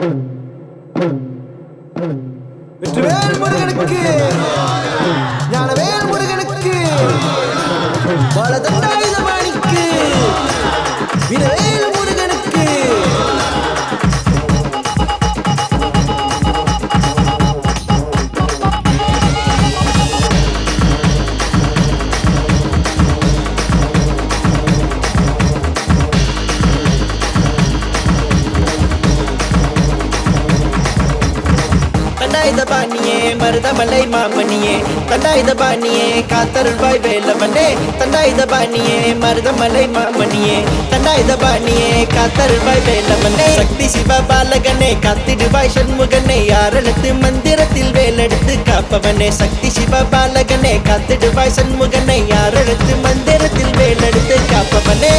வெற்றிவேல் முருகனுக்கு ஞானவேல் முருகனுக்கு பலதண்டாயுதபாணிக்கு வினவேல் முருகனுக்கு தண்டாயுத பாணியே மருதமலை மாமணியே தண்டாயுத பாணியே காத்தருள்வாய் வேலவனே தண்டாயுத பாணியே மருதமலை மாமணியே தண்டாயுத பாணியே காத்தருள்வாய் வேலவனே சக்தி சிவ பாலகனே காத்திடுவாய் சண்முகனே யாரெழுத்து மந்திரத்தில் வேலெடுத்து காப்பவனே சக்தி சிவ பாலகனே காத்திடுவாய் சண்முகனை யாரெழுத்து மந்திரத்தில் வேலெடுத்து காப்பவனே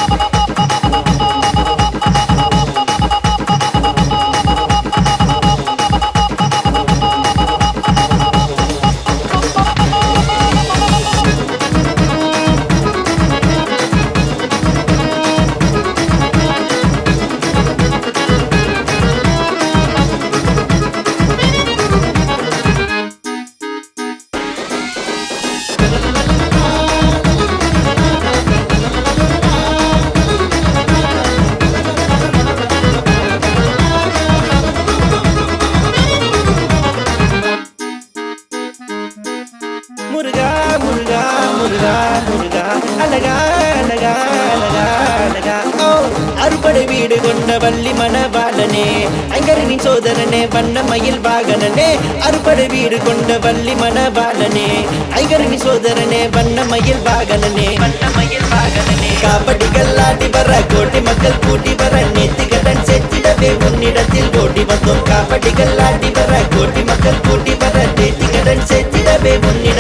முருகா முருகா முருகா முருகா அழகா அழகா அழகா அழகா ஓ அறுபடை வீடு கொண்ட வள்ளி மணவாளனே அங்கரணி சோதரனே வண்ணமயில் வாகனனே அறுபடை வீடு கொண்ட வள்ளி மணவாளனே ஐங்கரணி சோதரனே வண்ணமயில் வாகனனே வண்ணமயில் வாகனனே காப்படிகள் ஆடி வர கோட்டி மக்கள் கூட்டி வர நேத்திகடன் செத்திடவே உன்னிடத்தில் ஓடி வந்தோம் காப்படிகள் ஆடி வர கோட்டி மக்கள் கூட்டி வர நேத்திகடன் செத்திடவே உன்னிடத்தில்